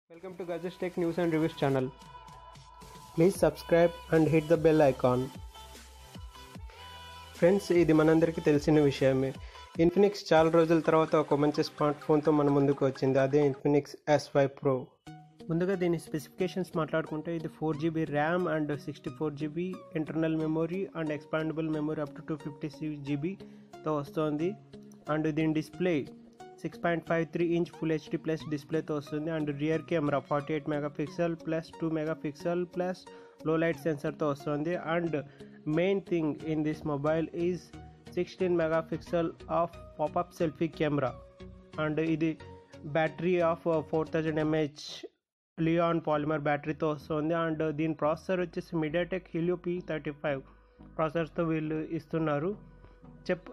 Welcome to Gadgets Tech News and Reviews channel. Please subscribe and hit the bell icon. Friends ఇది మనందరికీ తెలిసిన విషయమే Infinix చాలా రోజుల తర్వాత ఒక మంచి స్మార్ట్ ఫోన్తో మన ముందుకు వచ్చింది అదే ఇన్ఫినిక్స్ ఎస్ ఫైవ్ ప్రో ముందుగా దీని స్పెసిఫికేషన్స్ మాట్లాడుకుంటే ఇది four GB RAM and sixty four GB internal memory and expandable memory up to two fifty six జీబీతో వస్తుంది అండ్ దీని display six point five three inch full HD plus డిస్ప్లేతో వస్తుంది and rear camera forty eight megapixel plus two megapixel plus low light సెన్సర్తో వస్తుంది and main thing in this mobile is sixteen megapixel of popup selfie camera and ఇది battery of four thousand MH Li ion polymer బ్యాటరీతో వస్తుంది and దీని processor వచ్చేసి MediaTek Helio P thirty five ప్రాసెసర్తో వీళ్ళు ఇస్తున్నారు చెప్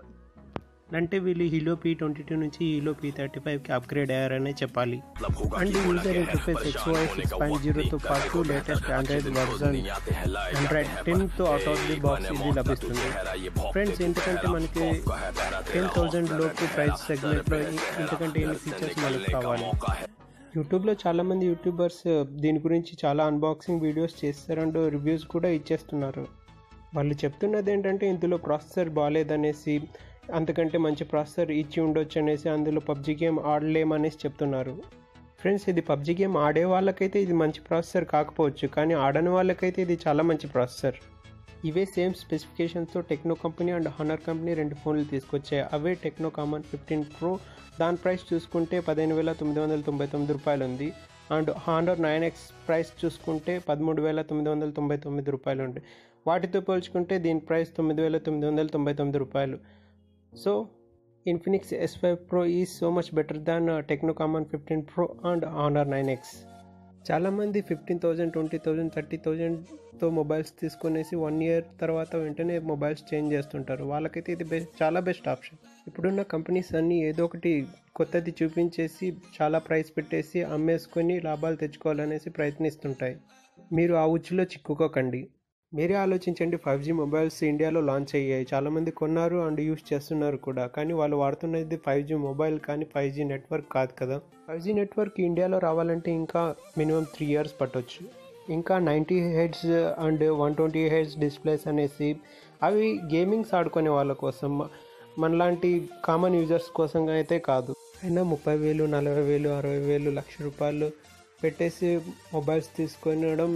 అంటే వీళ్ళు హీలో పీ ట్వంటీ టూ నుంచి హీలో పీ థర్టీ ఫైవ్కి అప్గ్రేడ్ అయ్యారనే చెప్పాలి and user interface XOI six point జీరోతో పాటు లేటెస్ట్ ఆండ్రాయిడ్ వర్జన్ ఆండ్రాయిడ్ టెన్తో అవుట్ ఆఫ్ ది బాక్స్ ఇది లభిస్తుంది ఫ్రెండ్స్ ఎందుకంటే మనకి టెన్ థౌజండ్ లోపు ప్రైస్ సెగ్మెంట్లో ఇంతకంటే ఎన్ని ఫీచర్స్ మనకు కావాలి యూట్యూబ్లో చాలామంది యూట్యూబర్స్ దీని గురించి చాలా అన్బాక్సింగ్ వీడియోస్ చేస్తారు అండ్ రివ్యూస్ కూడా ఇచ్చేస్తున్నారు వాళ్ళు చెప్తున్నది ఏంటంటే ఇందులో ప్రాసెసర్ బాగాలేదనేసి అంతకంటే మంచి ప్రాసెసర్ ఇచ్చి ఉండొచ్చు అనేసి అందులో పబ్జి గేమ్ ఆడలేమనేసి చెప్తున్నారు ఫ్రెండ్స్ ఇది పబ్జి గేమ్ ఆడే వాళ్ళకైతే ఇది మంచి ప్రాసెసర్ కాకపోవచ్చు కానీ ఆడని వాళ్ళకైతే ఇది చాలా మంచి ప్రాసెసర్ ఇవే సేమ్ స్పెసిఫికేషన్స్తో Tecno company and Honor company రెండు ఫోన్లు తీసుకొచ్చాయి అవే టెక్నో కామన్ ఫిఫ్టీన్ ప్రో దాని ప్రైస్ చూసుకుంటే పదిహేను వేల తొమ్మిది వందల తొంభై తొమ్మిది రూపాయలు ఉంది and Honor nine X price చూసుకుంటే పదమూడు వేల తొమ్మిది వందల తొంభై తొమ్మిది రూపాయలు ఉంది వాటితో పోల్చుకుంటే దీని ప్రైస్ తొమ్మిది వేల తొమ్మిది వందల తొంభై తొమ్మిది రూపాయలు so Infinix S five Pro is so much better than Tecno Camon fifteen Pro and Honor nine X చాలామంది fifteen thousand twenty thousand thirty థౌజండ్తో మొబైల్స్ తీసుకునేసి వన్ ఇయర్ తర్వాత వెంటనే మొబైల్స్ చేంజ్ చేస్తుంటారు వాళ్ళకైతే ఇది బెస్ట్ చాలా బెస్ట్ ఆప్షన్ ఇప్పుడున్న కంపెనీస్ అన్నీ ఏదో ఒకటి కొత్తది చూపించేసి చాలా ప్రైస్ పెట్టేసి అమ్మేసుకొని లాభాలు తెచ్చుకోవాలనేసి ప్రయత్నిస్తుంటాయి మీరు ఆ ఉచ్చులో చిక్కుకోకండి మీరే ఆలోచించండి ఫైవ్ జీ మొబైల్స్ ఇండియాలో లాంచ్ అయ్యాయి చాలామంది కొన్నారు అండ్ యూస్ చేస్తున్నారు కూడా కానీ వాళ్ళు వాడుతున్నది ఫైవ్ జీ మొబైల్ కానీ ఫైవ్ జీ నెట్వర్క్ కాదు కదా ఫైవ్ జీ నెట్వర్క్ ఇండియాలో రావాలంటే ఇంకా మినిమం త్రీ ఇయర్స్ పట్టొచ్చు ఇంకా ninety hertz and one twenty hertz displays అనేసి అవి గేమింగ్స్ ఆడుకునే వాళ్ళ కోసం మనలాంటి కామన్ యూజర్స్ కోసం అయితే కాదు అయినా ముప్పై వేలు నలభై వేలు అరవై వేలు లక్ష రూపాయలు పెట్టేసి మొబైల్స్ తీసుకొనడం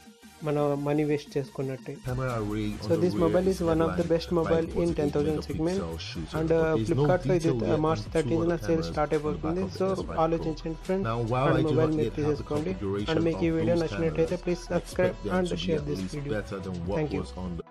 మన మనీ వేస్ట్ చేసుకున్నట్టే so this mobile is one of the best mobile in ten thousand segment and ఫ్లిప్కార్ట్లో ఇది మార్చ్ థర్టీన్ సేల్ స్టార్ట్ అయిపోతుంది సో ఆలోచించండి ఫ్రెండ్ అండ్ మొబైల్ మీరు తీసేసుకోండి అండ్ మీకు ఈ వీడియో నచ్చినట్లయితే please subscribe and share this video thank you